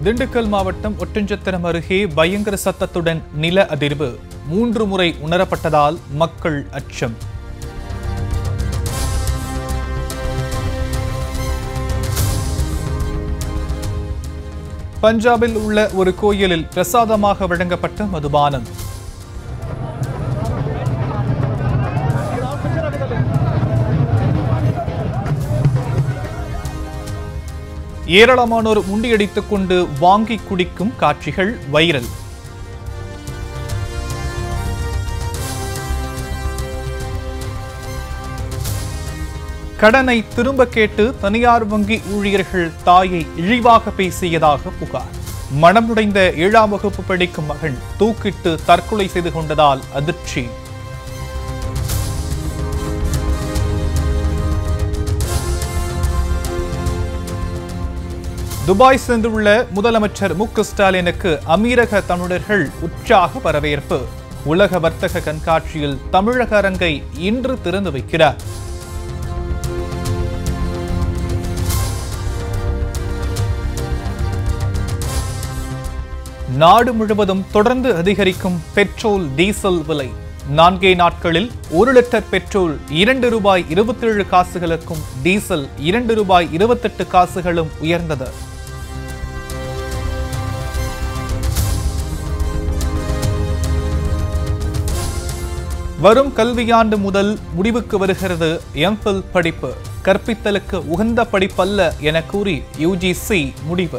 திண்டுக்கல் மாவட்டம் ஒட்டஞ்சத்திரம் அருகே பயங்கர சத்தத்துடன் நில அதிர்வு மூன்று முறை உணரப்பட்டதால் மக்கள் அச்சம் பஞ்சாபில் உள்ள ஒரு கோயிலில் பிரசாதமாக வழங்கப்பட்ட மதுபானம் ஏராளமானோர் முண்டியடித்துக் கொண்டு வாங்கி குடிக்கும் காட்சிகள் வைரல் கடனை திரும்ப கேட்டு தனியார் வங்கி ஊழியர்கள் தாயை இழிவாக பேசியதாக புகார் மனமுடைந்த ஏழாம் வகுப்பு படிக்கும் மகன் தூக்கிட்டு தற்கொலை செய்து கொண்டதால் அதிர்ச்சி துபாய் சென்றுள்ள முதலமைச்சர் மு க ஸ்டாலினுக்கு அமீரக தமிழர்கள் உற்சாக வரவேற்பு உலக வர்த்தக கண்காட்சியில் தமிழக அரங்கை இன்று திறந்து வைக்கிறார் நாடு முழுவதும் தொடர்ந்து அதிகரிக்கும் பெட்ரோல் டீசல் விலை நான்கே நாட்களில் ஒரு லிட்டர் பெட்ரோல் இரண்டு ரூபாய் இருபத்தேழு காசுகளுக்கும் டீசல் இரண்டு ரூபாய் இருபத்தெட்டு காசுகளும் உயர்ந்தது வரும் கல்வியாண்டு முதல் முடிவுக்கு வருகிறது எம்பில் படிப்பு கற்பித்தலுக்கு உகந்த படிப்பல்ல என கூறி யுஜிசி முடிவு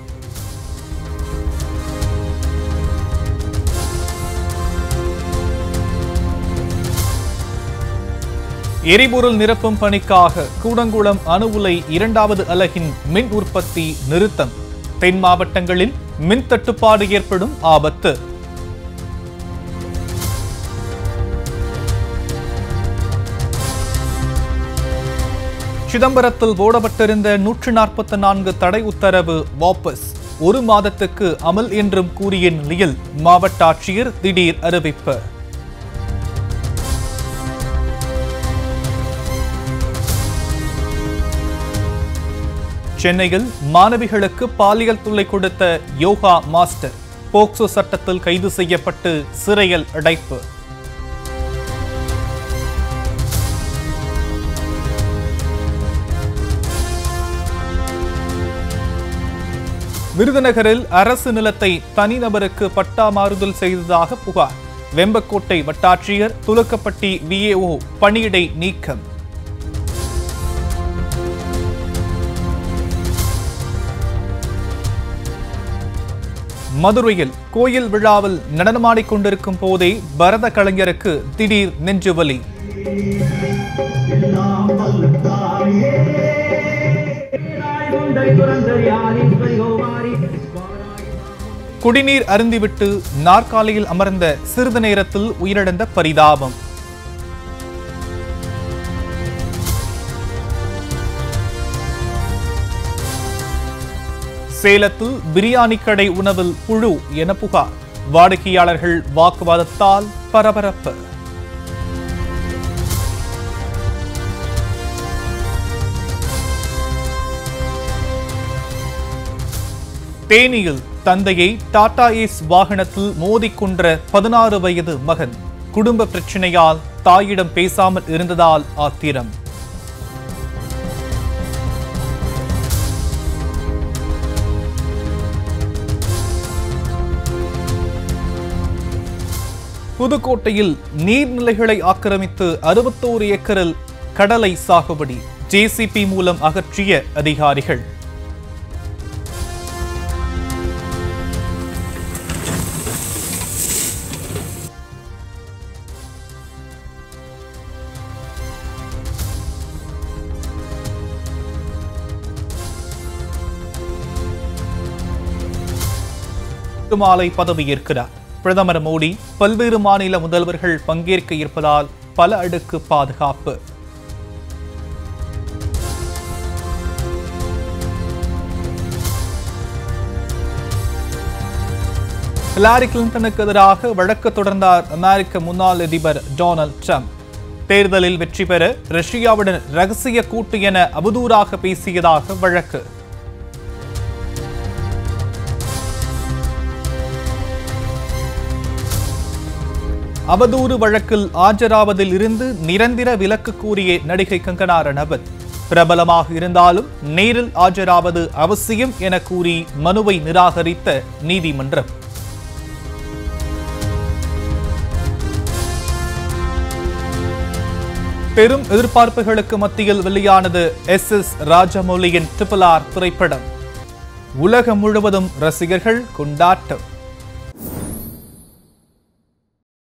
எரிபொருள் நிரப்பும் பணிக்காக கூடங்குளம் அணு உலை இரண்டாவது அலகின் மின் உற்பத்தி நிறுத்தம் தென் மாவட்டங்களில் மின் தட்டுப்பாடு ஏற்படும் ஆபத்து சிதம்பரத்தில் போடப்பட்டிருந்த நூற்று நாற்பத்தி நான்கு தடை உத்தரவு வாபஸ் ஒரு மாதத்துக்கு அமல் என்றும் கூறிய நிலையில் மாவட்ட ஆட்சியர் திடீர் அறிவிப்பு சென்னையில் மாணவிகளுக்கு பாலியல் தொல்லை கொடுத்த யோகா மாஸ்டர் போக்சோ சட்டத்தில் கைது செய்யப்பட்டு சிறையில் அடைப்பு விருதுநகரில் அரசு நிலத்தை தனிநபருக்கு பட்டா மாறுதல் செய்ததாக புகார் வெம்பக்கோட்டை வட்டாட்சியர் துலக்கப்பட்டி விஏஓ பணியிடை நீக்கம் மதுரையில் கோயில் விழாவில் நடனமாடிக் கொண்டிருக்கும் போதே பரத கலைஞருக்கு திடீர் நெஞ்சுவலி குடிநீர் அருந்திவிட்டு நாற்காலியில் அமர்ந்த சிறிது நேரத்தில் உயிரிழந்த பரிதாபம் சேலத்தில் பிரியாணி கடை உணவில் புழு என புகார் வாடிக்கையாளர்கள் வாக்குவாதத்தால் பரபரப்பு தேனியில் தந்தையை டாடா ஏஸ் வாகனத்தில் மோதிக் கொன்ற பதினாறு வயது மகன் குடும்ப பிரச்சனையால் தாயிடம் பேசாமல் இருந்ததால் ஆத்திரம் புதுக்கோட்டையில் நீர்நிலைகளை ஆக்கிரமித்து அறுபத்தோரு ஏக்கரில் கடலை சாகுபடி ஜேசிபி மூலம் அகற்றிய அதிகாரிகள் மாலை பதவியேற்கிறார் பிரதமர் மோடி பல்வேறு மாநில முதல்வர்கள் பங்கேற்க இருப்பதால் பல அடுக்கு பாதுகாப்பு ஹிலாரி கிளின்டனுக்கு எதிராக வழக்கு தொடர்ந்தார் அமெரிக்க முன்னாள் அதிபர் டொனால்ட் ட்ரம்ப் தேர்தலில் வெற்றி பெற ரஷ்யாவுடன் ரகசிய கூட்டு என அவதூறாக பேசியதாக வழக்கு அவதூறு வழக்கில் ஆஜராவதில் இருந்து நிரந்தர விலக்கு கூறிய நடிகை கங்கனா ரணவத் பிரபலமாக இருந்தாலும் நேரில் ஆஜராவது அவசியம் என கூறி மனுவை நிராகரித்த நீதிமன்றம் பெரும் எதிர்பார்ப்புகளுக்கு மத்தியில் வெளியானது எஸ் எஸ் ராஜமௌலியின் ட்ரிபிள் ஆர் திரைப்படம் உலகம் முழுவதும் ரசிகர்கள் கொண்டாட்டம்